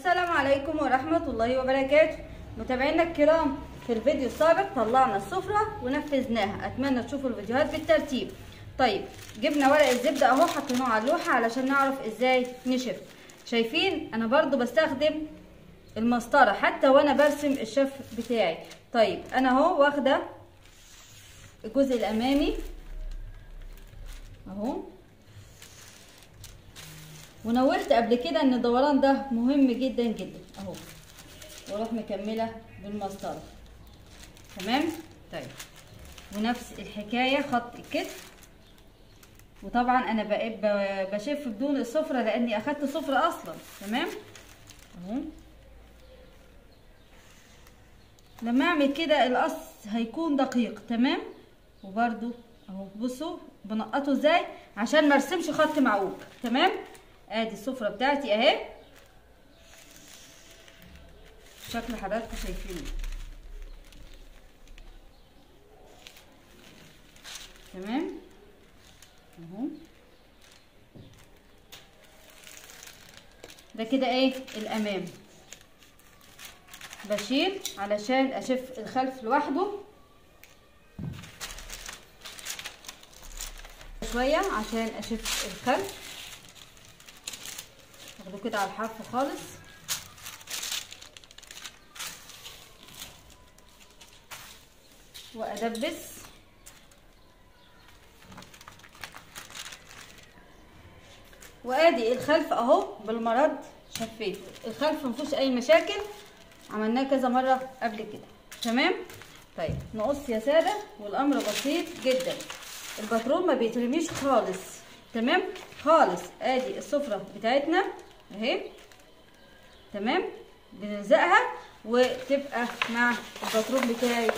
السلام عليكم ورحمة الله وبركاته متابعينا الكرام في الفيديو السابق طلعنا السفرة ونفذناها اتمنى تشوفوا الفيديوهات بالترتيب طيب جبنا ورق الزبدة اهو حطيناه على اللوحة علشان نعرف ازاي نشف شايفين انا برضو بستخدم المسطرة حتى وانا برسم الشف بتاعي طيب انا اهو واخدة الجزء الامامي اهو ونوهت قبل كده ان الدوران ده مهم جدا جدا اهو واروح مكمله بالمسطره تمام طيب ونفس الحكايه خط الكتف وطبعا انا بشف بدون السفره لاني اخدت سفره اصلا تمام اهو لما اعمل كده القص هيكون دقيق تمام وبرده اهو بصوا بنقطه ازاي عشان ما ارسمش خط معوج تمام ادي السفره بتاعتي اهي شكل حضراتكم شايفينه تمام اهو ده كده ايه الامام بشيل علشان اشف الخلف لوحده شويه عشان اشف الخلف اخده كده على الحرف خالص وادبس وادي الخلف اهو بالمرض شفيته الخلف مفيهوش اي مشاكل عملناه كذا مره قبل كده تمام طيب نقص يا ساده والامر بسيط جدا الباترون ما بيترميش خالص تمام خالص ادي السفره بتاعتنا اهي تمام بنلزقها وتبقى مع الباترون بتاعي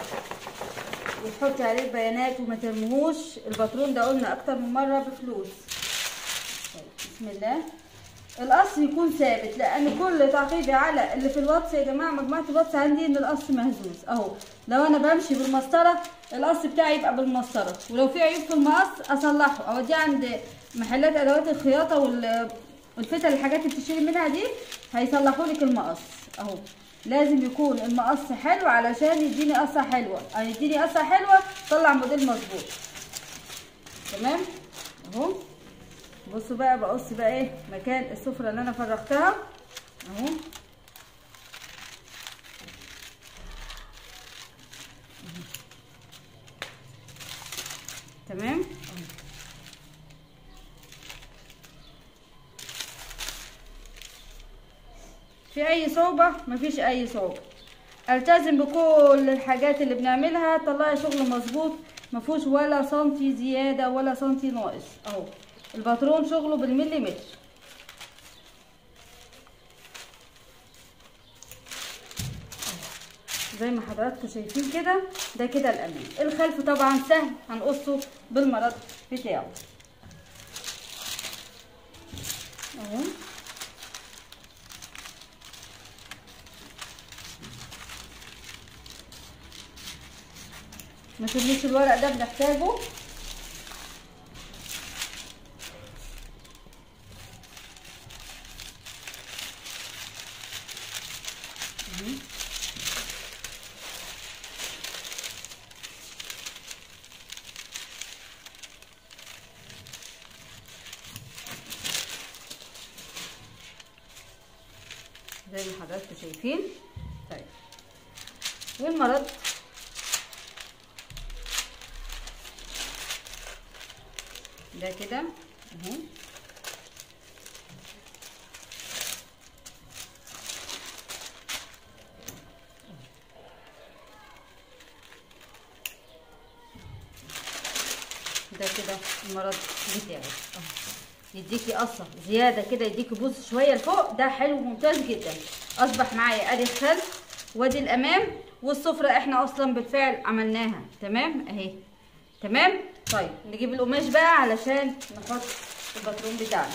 وتحطي عليه البيانات وما ترموهوش الباترون ده قلنا اكتر من مره بفلوس طيب بسم الله القص يكون ثابت لان كل تعقيبي على اللي في الواتس يا جماعه مجموعه الواتس عندي ان القص مهزوز اهو لو انا بمشي بالمسطره القص بتاعي يبقى بالمسطره ولو في عيوب في المقص اصلحه اوديه عند محلات ادوات الخياطه وال والفتل الحاجات اللي بتشتري منها دي هيصلحوا لك المقص اهو لازم يكون المقص حلو علشان يديني قصه حلوه او يديني قصه حلوه طلع موديل مظبوط تمام اهو بصوا بقى بقص بقى ايه مكان السفره اللي انا فرغتها اهو تمام في اي صعوبة مفيش اي صعوبة التزم بكل الحاجات اللي بنعملها طلعي شغل مظبوط مفيهوش ولا سنتي زيادة ولا سنتي ناقص اهو الباترون شغله بالمليمتر زي ما حضراتكم شايفين كده ده كده الامام الخلف طبعا سهل هنقصه بالمرض بتاعه اهو ما ترميش الورق ده بنحتاجه زي ما حضراتكم شايفين طيب والمرض ده كده اهو ده كده المرض بتاعي اهو يديكي قصه زياده كده يديكي بوز شويه لفوق ده حلو ممتاز جدا اصبح معايا ادي الخلف وادي الامام والسفره احنا اصلا بالفعل عملناها تمام اهي تمام طيب نجيب القماش بقى علشان نحط الباترون بتاعنا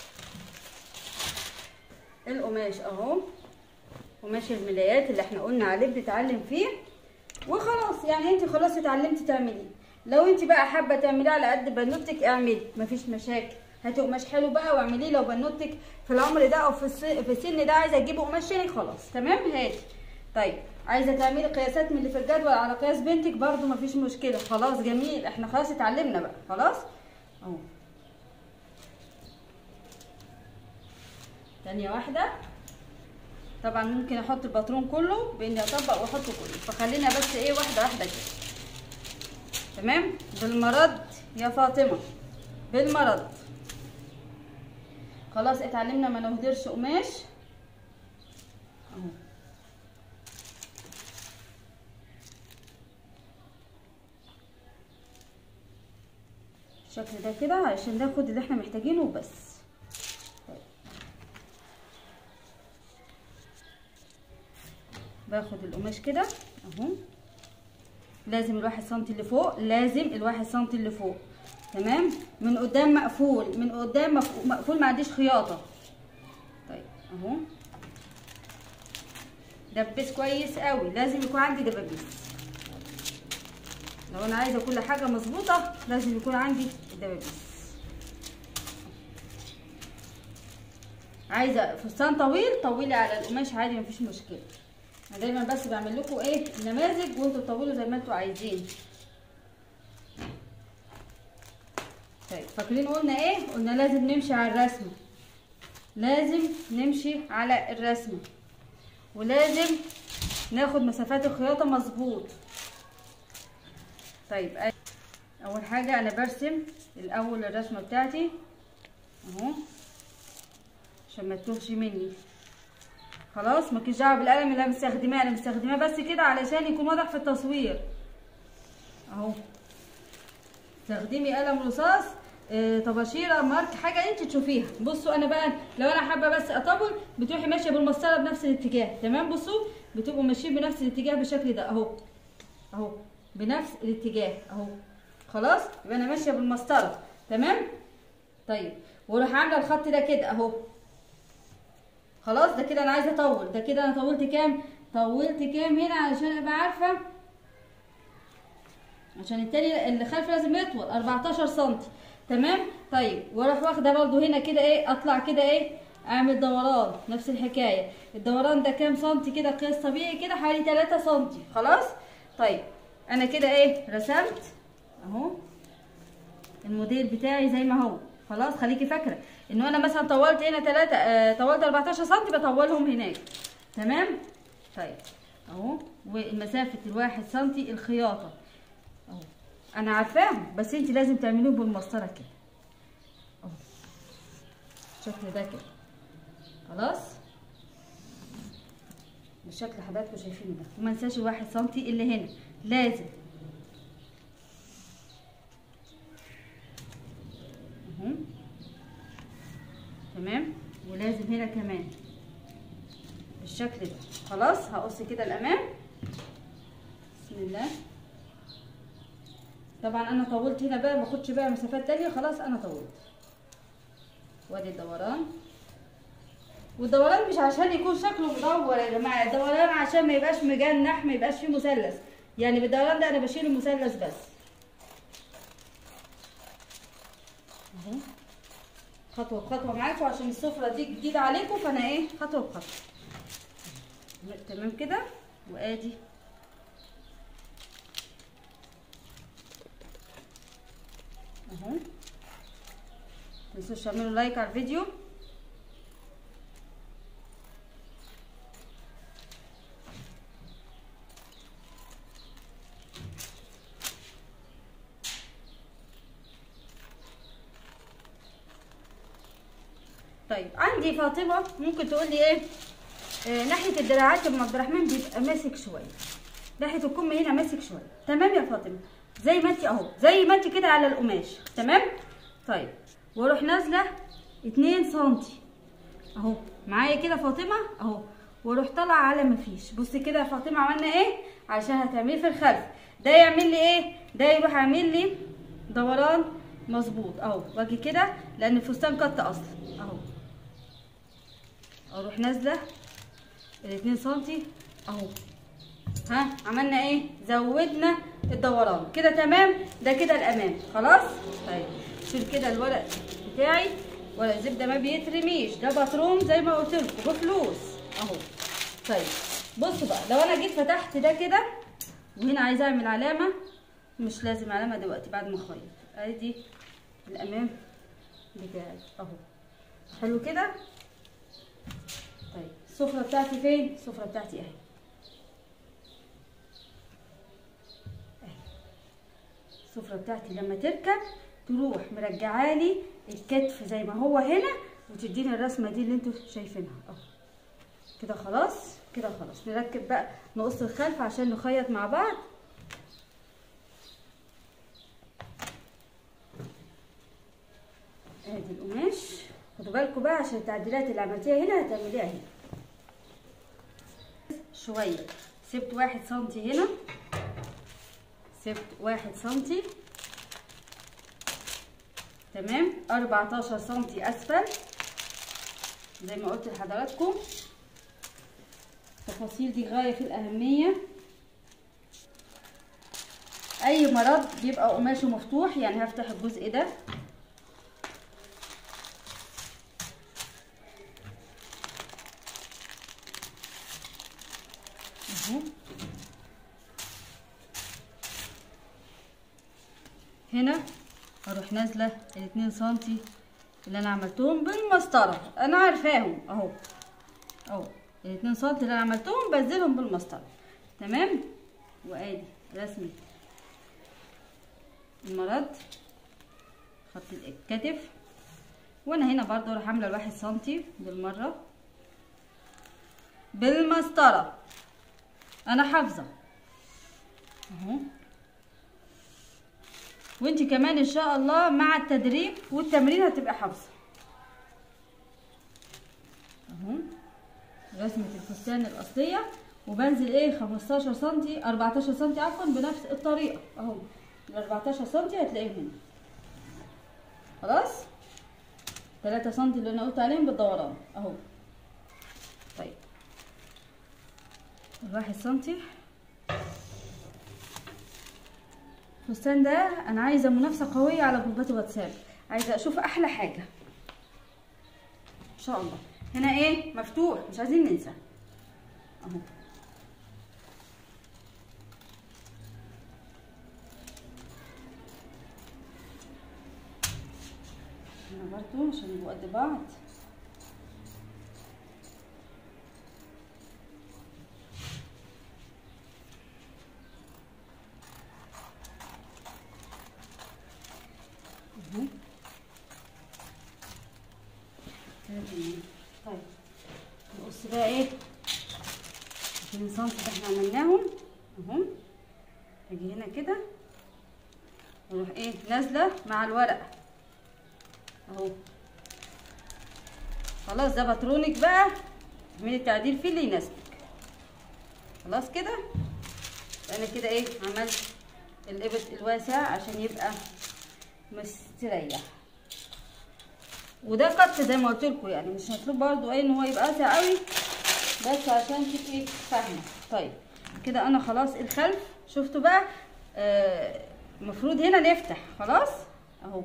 القماش اهو قماش الملايات اللي احنا قلنا عليه بنتعلم فيه وخلاص يعني انت خلاص اتعلمتي تعمليه لو انت بقى حابه تعمليه على قد بنوتك اعملي مفيش مشاكل هاتي قماش حلو بقى واعمليه لو بنوتك في العمر ده او في السن, في السن ده عايزه تجيبي قماش تاني خلاص تمام هاتي طيب عايزه تعملي قياسات من اللي في الجدول على قياس بنتك برضو مفيش مشكله خلاص جميل احنا خلاص اتعلمنا بقى خلاص اهو ثانيه واحده طبعا ممكن احط الباترون كله باني اطبق واحطه كله فخلينا بس ايه واحده واحده كده تمام بالمرض يا فاطمه بالمرض خلاص اتعلمنا ما نهدرش قماش اهو بالشكل ده كده علشان ناخد اللي احنا محتاجينه وبس باخد القماش كده اهو لازم الواحد سنتي اللي فوق لازم الواحد سنتي اللي فوق تمام من قدام مقفول من قدام مف- مقفول ما عنديش خياطه طيب اهو دبس كويس قوي لازم يكون عندي دبابيس لو انا عايزه كل حاجه مظبوطه لازم يكون عندي الدبابيس عايزه فستان طويل طولي على القماش عادي مفيش مشكله انا دايما بس بعمل لكم ايه النماذج وانتوا تطولوا زي ما انتوا عايزين طيب فاكرين قلنا ايه قلنا لازم نمشي على الرسمه لازم نمشي على الرسمه ولازم ناخد مسافات الخياطه مظبوط طيب اول حاجه انا برسم الاول الرسمه بتاعتي اهو عشان ما تتوهش مني خلاص مالكيش دعوه بالقلم اللي انا مستخدماه انا مستخدماه بس كده علشان يكون واضح في التصوير اهو استخدمي قلم رصاص آه، طباشيره مارك حاجه انت تشوفيها بصوا انا بقى لو انا حابه بس اطول بتروحي ماشيه بالمسطره بنفس الاتجاه تمام بصوا بتبقوا ماشيين بنفس الاتجاه بالشكل ده اهو اهو بنفس الاتجاه اهو خلاص يبقى انا ماشيه بالمسطره تمام طيب واروح عامله الخط ده كده اهو خلاص ده كده انا عايزه اطول ده كده انا طولت كام طولت كام هنا علشان ابقى عارفه عشان التاني اللي خلف لازم يطول 14 سم تمام طيب واروح واخده برضو هنا كده ايه اطلع كده ايه اعمل دوران نفس الحكايه الدوران ده كام سنتي كده قياس طبيعي كده حوالي 3 سنتي خلاص طيب انا كده ايه رسمت اهو الموديل بتاعي زي ما هو خلاص خليكي فاكره ان انا مثلا طولت هنا 3 آه طولت 14 سم بطولهم هناك تمام طيب اهو والمسافه الواحد سنتي الخياطه اهو انا عارفاهم بس انت لازم تعملوه بالمسطره كده اهو الشكل ده كده خلاص بالشكل اللي حضراتكم شايفينه ده وما ننساش الواحد سنتي اللي هنا لازم اهو تمام ولازم هنا كمان بالشكل ده خلاص هقص كده الامام بسم الله طبعا انا طولت هنا بقى ما اخدش بقى مسافات تانية خلاص انا طولت وادي الدوران والدوران مش عشان يكون شكله مدور يا جماعه الدوران عشان ما يبقاش مجنح ما يبقاش فيه مثلث يعني بالدوران ده انا بشيل المثلث بس اهو خطوه بخطوه معاكم عشان السفره دي جديده عليكم فانا ايه خطوه بخطوه تمام كده وادي اهو متنسوش تعملوا لايك على الفيديو طيب عندي فاطمه ممكن تقول لي ايه آه ناحيه الدراعات يا ام عبد الرحمن بيبقى ماسك شويه ناحيه الكم هنا ماسك شويه تمام يا فاطمه زي ما انت اهو زي ما انت كده على القماش تمام طيب واروح نازله 2 سنتي اهو معايا كده فاطمه اهو واروح طالعه على ما فيش بصي كده يا فاطمه عملنا ايه عشان هتعمليه في الخلف ده يعمل لي ايه ده يروح عامل لي دوران مظبوط اهو واجي كده لان الفستان قط اصلا اهو اروح نازله الاتنين سنتي اهو ها عملنا ايه زودنا الدوران كده تمام ده كده الامام خلاص طيب شيل كده الورق بتاعي ولا الزبده ما بيترميش ده باترون زي ما قلت لكم بفلوس اهو طيب بصوا بقى لو انا جيت فتحت ده كده وهنا عايزه اعمل علامه مش لازم علامه دلوقتي بعد ما اخيط ادي الامام بتاعي اهو حلو كده طيب السفره بتاعتي فين السفره بتاعتي اهي السفره بتاعتي لما تركب تروح مرجعالي الكتف زي ما هو هنا وتديني الرسمه دي اللي انتوا شايفينها اهو كده خلاص كده خلاص نركب بقى نقص الخلف عشان نخيط مع بعض ادي القماش خدوا بالكم بقى عشان التعديلات اللي عملتيها هنا هتعمليها هنا شويه سبت واحد سنتي هنا سبت واحد سنتي تمام 14 سنتي اسفل زي ما قلت لحضراتكم التفاصيل دي غايه في الاهميه اي مرض بيبقى قماشه مفتوح يعني هفتح الجزء ده اهو هنا اروح نازله الاتنين سنتي اللي انا عملتهم بالمسطره انا عارفاهم اهو اهو الاتنين سنتي اللي انا عملتهم بنزلهم بالمسطره تمام وادي رسمه المرض خط الكتف وانا هنا برضو راح عامله الواحد سنتي بالمره بالمسطره انا حافظه اهو وانت كمان ان شاء الله مع التدريب والتمرين هتبقى حافظه اهو رسمه الفستان الاصليه وبنزل ايه 15 سنتي 14 سنتي عفوا بنفس الطريقه اهو ال 14 سنتي هتلاقيهم هنا خلاص 3 سنتي اللي انا قلت عليهم بالدوران اهو طيب الواحد سنتي الفستان ده انا عايزه منافسه قويه على جروبات الواتساب عايزه اشوف احلى حاجه ان شاء الله هنا ايه مفتوح مش عايزين ننسى اهو هنا برضو عشان يبقوا قد بعض اهو طيب نقص بقى ايه عشان سنتي اللي احنا عملناهم اهو اجي هنا كده واروح ايه نازله مع الورقه اهو خلاص ده باترونك بقى اعملي التعديل فيه اللي يناسبك خلاص كده انا كده ايه عملت الابط الواسع عشان يبقى مستريح وده قط زي ما قلت لكم يعني مش مطلوب برضو ايه ان هو يبقى واسع قوي بس عشان تبقي فاهمه طيب كده انا خلاص الخلف شفتوا بقى المفروض آه هنا نفتح خلاص اهو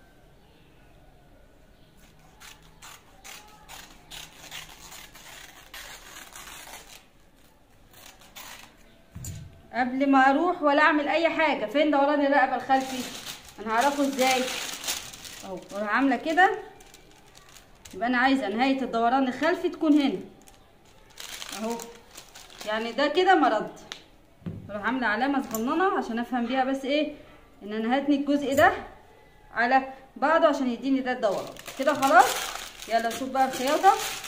قبل ما اروح ولا اعمل اي حاجه فين دوران الرقبه الخلفي انا هعرفه ازاي اهو واروح عامله كده يبقى انا عايزه نهايه الدوران الخلفي تكون هنا اهو يعني ده كده مرض اروح عامله علامه صغننه عشان افهم بيها بس ايه ان انا هتني الجزء ده على بعضه عشان يديني ده الدوران كده خلاص يلا نشوف بقى الخياطه